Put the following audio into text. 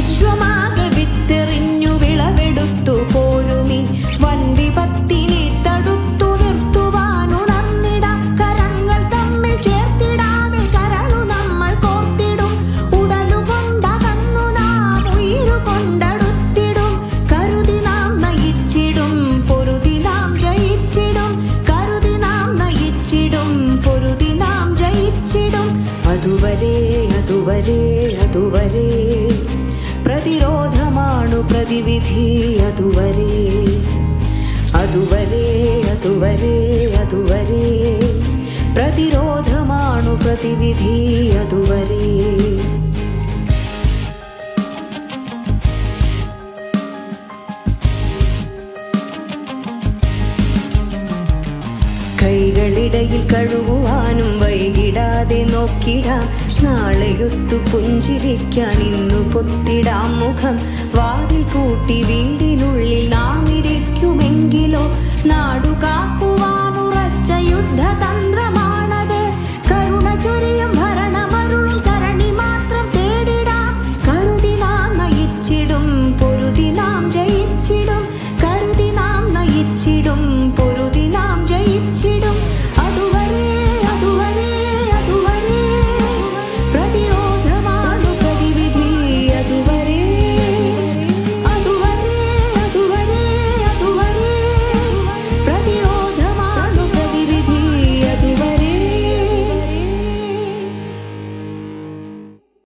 വിശ്വമാകെ വിത്തെറിഞ്ഞു വിളവെടുത്തു പോരുമി വൻ വിപത്തിനെ തടുത്തു നിർത്തുവാനുണർന്നിടാം കരങ്ങൾ തമ്മിൽ ചേർത്തിടാതെ കരളു നമ്മൾ കോർത്തിടും ഉടലുകൊണ്ടകന്നു നാം ഉയിരുകൊണ്ടടുത്തിടും കരുതി നാം നയിച്ചിടും പൊരുതി നാം ജയിച്ചിടും കരുതി നാം നയിച്ചിടും പൊരുതി നാം ജയിച്ചിടും അതുവരെ അതുവരെ അതുവരെ പ്രതിരോധമാണു പ്രതിവിധി അതുവരെ അതുവരെ അതുവരെ അതുവരെ പ്രതിരോധമാണു പ്രതിവിധി അതുവരെ കൈകളിടയിൽ കഴുകുവാനും വൈകിടാതെ നോക്കിടാം നാളെയൊത്തു പുഞ്ചിരിക്കാൻ ഇന്നു പൊത്തിടാം മുഖം വാതിൽ പൂട്ടി വീടിനുള്ളിൽ നാം ഇരിക്കുമെങ്കിലോ നാടു കാക്കുവാനുറച്ച യുദ്ധതന്ത്രമാണത് കരുണ ചൊരിയും ഭരണമരുളും സരണി മാത്രം തേടിടാം കരുതി നാം നയിച്ചിടും പൊരുതി നാം ജയിച്ചിടും കരുതി നാം നയിച്ചിടും പൊരുതി